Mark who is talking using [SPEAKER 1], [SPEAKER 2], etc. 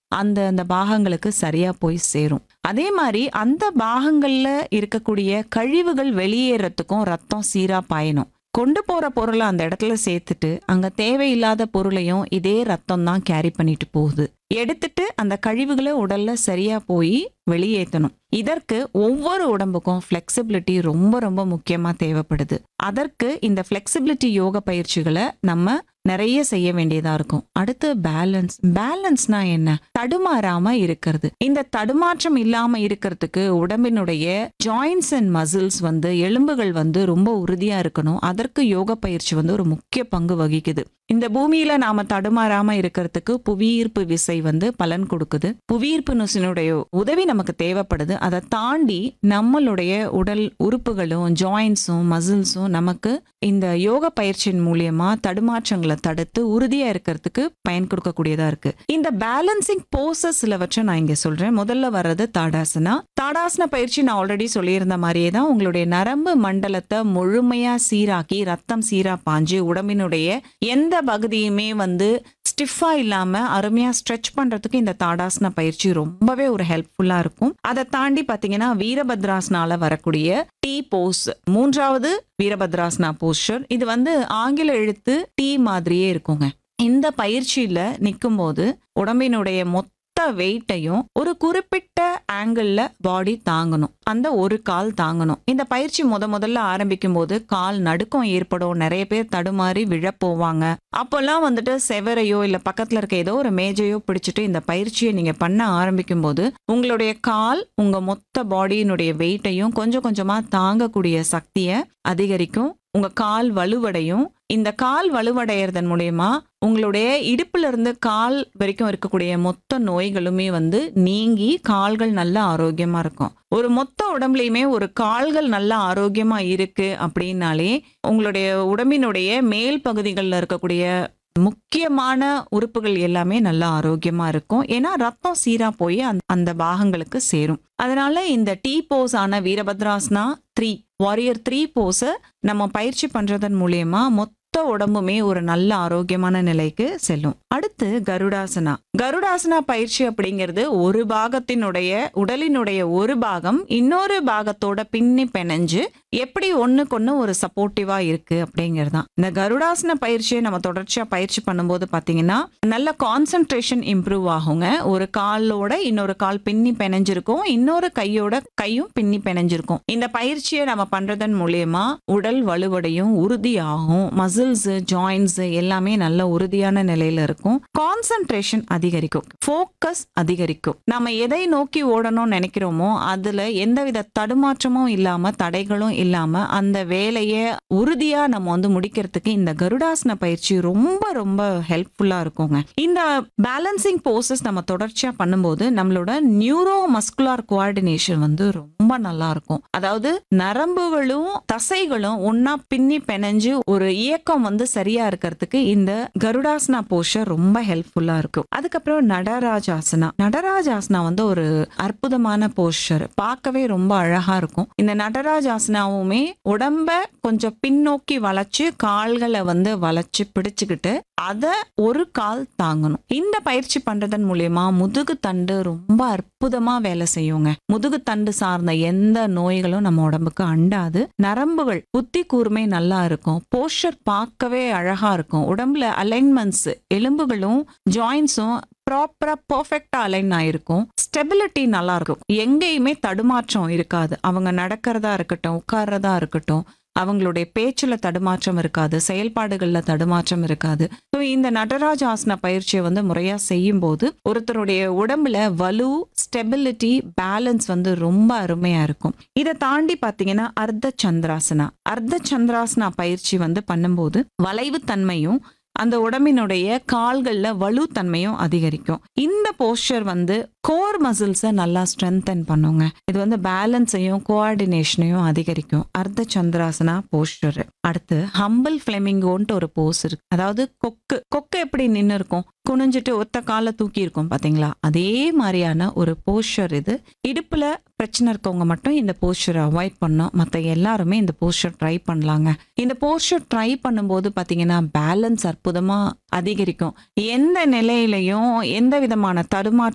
[SPEAKER 1] அந்த அந்த பாகங்களுக்கு சரியா போய் சேரும் அதே மாதிரி அந்த பாகங்கள்ல இருக்கக்கூடிய கழிவுகள் வெளியேறதுக்கும் ரத்தம் சீரா பாயணும் கொண்டு போற பொருளை அந்த இடத்துல சேர்த்துட்டு அங்க தேவையில்லாத பொருளையும் இதே ரத்தம் தான் கேரி பண்ணிட்டு போகுது எடுத்துட்டு அந்த கழிவுகளை உடல்ல சரியா போய் வெளியேற்றணும் இதற்கு ஒவ்வொரு உடம்புக்கும் ஃப்ளெக்சிபிலிட்டி ரொம்ப ரொம்ப முக்கியமா தேவைப்படுது அதற்கு இந்த ஃப்ளெக்சிபிலிட்டி யோக பயிற்சிகளை நம்ம நிறைய செய்ய வேண்டியதா இருக்கும் அடுத்து பேலன்ஸ் பேலன்ஸ்னா என்ன தடுமாறாம இருக்கிறது இந்த தடுமாற்றம் இல்லாம இருக்கிறதுக்கு உடம்பினுடைய ஜாயின்ஸ் அண்ட் மசில்ஸ் வந்து எலும்புகள் வந்து ரொம்ப உறுதியா இருக்கணும் அதற்கு யோக பயிற்சி வந்து ஒரு முக்கிய பங்கு வகிக்குது இந்த பூமியில நாம தடுமாறாம இருக்கிறதுக்கு புவியீர்ப்பு விசை வந்து பலன் கொடுக்குது புவியீர்ப்பு நுசினுடைய உதவி நமக்கு தேவைப்படுது அதை தாண்டி நம்மளுடைய உடல் உறுப்புகளும் ஜாயின்ஸும் மசில்ஸும் நமக்கு இந்த யோக பயிற்சியின் மூலியமா தடுமாற்றங்களை தடுத்து உறுதியா இருக்கிறதுக்கு பயன் கொடுக்கக்கூடியதா இருக்கு இந்த பேலன்சிங் போசஸ் சிலவற்றை நான் இங்க சொல்றேன் முதல்ல வர்றது தாடாசனா தாடாசன பயிற்சி நான் ஆல்ரெடி சொல்லியிருந்த மாதிரியே தான் உங்களுடைய நரம்பு மண்டலத்தை முழுமையா சீராக்கி ரத்தம் சீரா பாஞ்சு உடம்பினுடைய எந்த பகுதியுமே வந்து ஸ்டிஃபா இல்லாம அருமையா ஸ்ட்ரெச் பண்றதுக்கு இந்த தாடாசன பயிற்சி ரொம்பவே ஒரு ஹெல்ப்ஃபுல்லா இருக்கும் அதை தாண்டி பாத்தீங்கன்னா வீரபத்ராசனால வரக்கூடிய டி போஸ் மூன்றாவது வீரபத்ராசனா போஸ்டர் இது வந்து ஆங்கில எழுத்து டி மாதிரியே இருக்குங்க இந்த பயிற்சியில நிற்கும் போது உடம்பினுடைய மொத்த வெயிட்டையும் ஒரு குறிப்பிட்ட ஆங்கிள் பாடி தாங்கணும் அந்த ஒரு கால் தாங்கணும் இந்த பயிற்சி முத முதல்ல ஆரம்பிக்கும் போது கால் நடுக்கம் ஏற்படும் நிறைய பேர் தடுமாறி விழ போவாங்க அப்போல்லாம் வந்துட்டு செவரையோ இல்ல பக்கத்துல இருக்க ஏதோ ஒரு மேஜையோ பிடிச்சிட்டு இந்த பயிற்சியை நீங்க பண்ண ஆரம்பிக்கும் போது உங்களுடைய கால் உங்க மொத்த பாடியினுடைய வெயிட்டையும் கொஞ்சம் கொஞ்சமா தாங்கக்கூடிய சக்தியை அதிகரிக்கும் உங்க கால் வலுவடையும் இந்த கால் வலுவடையறதன் மூலயமா உங்களுடைய இடுப்புல இருந்து கால் வரைக்கும் இருக்கக்கூடிய மொத்த நோய்களுமே வந்து நீங்கி கால்கள் நல்ல ஆரோக்கியமா இருக்கும் ஒரு மொத்த உடம்புலயுமே ஒரு கால்கள் நல்ல ஆரோக்கியமா இருக்கு அப்படின்னாலே உங்களுடைய உடம்பினுடைய மேல் பகுதிகளில் இருக்கக்கூடிய முக்கியமான உறுப்புகள் எல்லாமே நல்ல ஆரோக்கியமா இருக்கும் ஏன்னா ரத்தம் சீரா போய் அந்த அந்த பாகங்களுக்கு சேரும் அதனால இந்த டி போஸ் ஆன வீரபத்ராஸ்னா த்ரீ வாரியர் த்ரீ போஸை நம்ம பயிற்சி பண்றதன் மூலியமா மொத்த உடம்புமே ஒரு நல்ல ஆரோக்கியமான நிலைக்கு செல்லும் அடுத்து கருடாசனா கருடாசனா பயிற்சி அப்படிங்கிறது ஒரு பாகத்தினுடைய உடலினுடைய ஒரு பாகம் இன்னொரு பாகத்தோட பின்னி பிணைஞ்சு எப்படி ஒண்ணுக்கொன்னு ஒரு சப்போர்ட்டிவா இருக்கு அப்படிங்கறதுதான் இந்த கருடாசன பயிற்சியை நம்ம தொடர்ச்சியா பயிற்சி பண்ணும்போது பாத்தீங்கன்னா நல்ல கான்சென்ட்ரேஷன் இம்ப்ரூவ் ஆகுங்க ஒரு காலோட இன்னொரு கால் பின்னி பிணைஞ்சிருக்கும் இன்னொரு கையோட கையும் பின்னி பிணைஞ்சிருக்கும் இந்த பயிற்சியை நம்ம பண்றதன் மூலியமா உடல் வலுவடையும் உறுதியாகும் மசில்ஸ் ஜாயின்ஸ் எல்லாமே நல்ல உறுதியான நிலையில இருக்கும் கான்சென்ட்ரேஷன் அதிகரிக்கும் ஃபோக்கஸ் அதிகரிக்கும் நம்ம எதை நோக்கி ஓடணும்னு நினைக்கிறோமோ அதுல எந்தவித தடுமாற்றமும் இல்லாம தடைகளும் இல்லாம அந்த வேலையை உறுதியா நம்ம வந்து முடிக்கிறதுக்கு இந்த கருடாசன பயிற்சி ரொம்ப ரொம்ப ஹெல்ப்ஃபுல்லா இருக்குங்க இந்த பேலன்சிங் போசஸ் நம்ம தொடர்ச்சியா பண்ணும்போது நம்மளோட நியூரோ மஸ்குலார் கோஆர்டினேஷன் வந்து ரொம்ப நல்லா இருக்கும் அதாவது நரம்புகளும் தசைகளும் ஒன்னா பின்னி பிணைஞ்சு ஒரு இயக்கம் வந்து சரியா இருக்கிறதுக்கு இந்த கருடாசனா போஸ்டர் ரொம்ப ஹெல்ப்ஃபுல்லா இருக்கும் அதுக்கப்புறம் நடராஜாசனா நடராஜாசனா வந்து ஒரு அற்புதமான போஸ்டர் பார்க்கவே ரொம்ப அழகா இருக்கும் இந்த நடராஜாசனாவுமே உடம்ப கொஞ்சம் பின்னோக்கி வளைச்சு கால்களை வந்து வளைச்சு பிடிச்சுக்கிட்டு அத ஒரு கால் தாங்கணும் இந்த பயிற்சி பண்றதன் மூலியமா முதுகு தண்டு ரொம்ப அற்புதமா வேலை செய்யுங்க முதுகு தண்டு சார்ந்த எந்த நோய்களும் நம்ம உடம்புக்கு அண்டாது நரம்புகள் புத்தி கூர்மை நல்லா இருக்கும் போஸ்டர் பார்க்கவே அழகா இருக்கும் உடம்புல அலைன்மெண்ட்ஸ் எலும்புகளும் ஜாயின்ஸும் ப்ராப்பரா பர்ஃபெக்டா அலைன் ஆயிருக்கும் ஸ்டெபிலிட்டி நல்லா இருக்கும் எங்கேயுமே தடுமாற்றம் இருக்காது அவங்க நடக்கிறதா இருக்கட்டும் உட்கார்றதா இருக்கட்டும் அவங்களுடைய பேச்சுல தடுமாற்றம் இருக்காது செயல்பாடுகள்ல தடுமாற்றம் இருக்காது ஸோ இந்த நடராஜ ஆசன பயிற்சியை வந்து முறையா செய்யும் போது ஒருத்தருடைய உடம்புல வலு ஸ்டெபிலிட்டி பேலன்ஸ் வந்து ரொம்ப அருமையா இருக்கும் இதை தாண்டி பாத்தீங்கன்னா அர்த்த சந்திராசனா அர்த்த சந்திராசனா பயிற்சி வந்து பண்ணும்போது வளைவு தன்மையும் அந்த உடம்பினுடைய கால்கள்ல வலுத்தன்மையும் அதிகரிக்கும் இந்த போஸ்டர் வந்து கோர் மசில்ஸை நல்லா ஸ்ட்ரென்தன் பண்ணுங்க இது வந்து பேலன்ஸையும் கோஆர்டினேஷனையும் அதிகரிக்கும் அர்த்த சந்திராசனா போஸ்டர் அடுத்து ஹம்பிள் ஃபிளெமிங்கோன்ட்டு ஒரு போஸ் இருக்கு அதாவது கொக்கு கொக்கு எப்படி நின்று இருக்கும் குனிஞ்சிட்டு ஒத்த காலை தூக்கி இருக்கும் பாத்தீங்களா அதே மாதிரியான ஒரு போஸ்டர் இது இடுப்புல பிரச்சனை இருக்கவங்க மட்டும் இந்த போஸ்டரை அவாய்ட் பண்ணோம் மற்ற எல்லாருமே இந்த போஸ்டர் ட்ரை பண்ணலாங்க இந்த போஸ்டர் ட்ரை பண்ணும்போது பாத்தீங்கன்னா பேலன்ஸ் அற்புதமா அதிகரிக்கும் எந்த நிலையிலையும் எந்த விதமான தடுமாற்றம்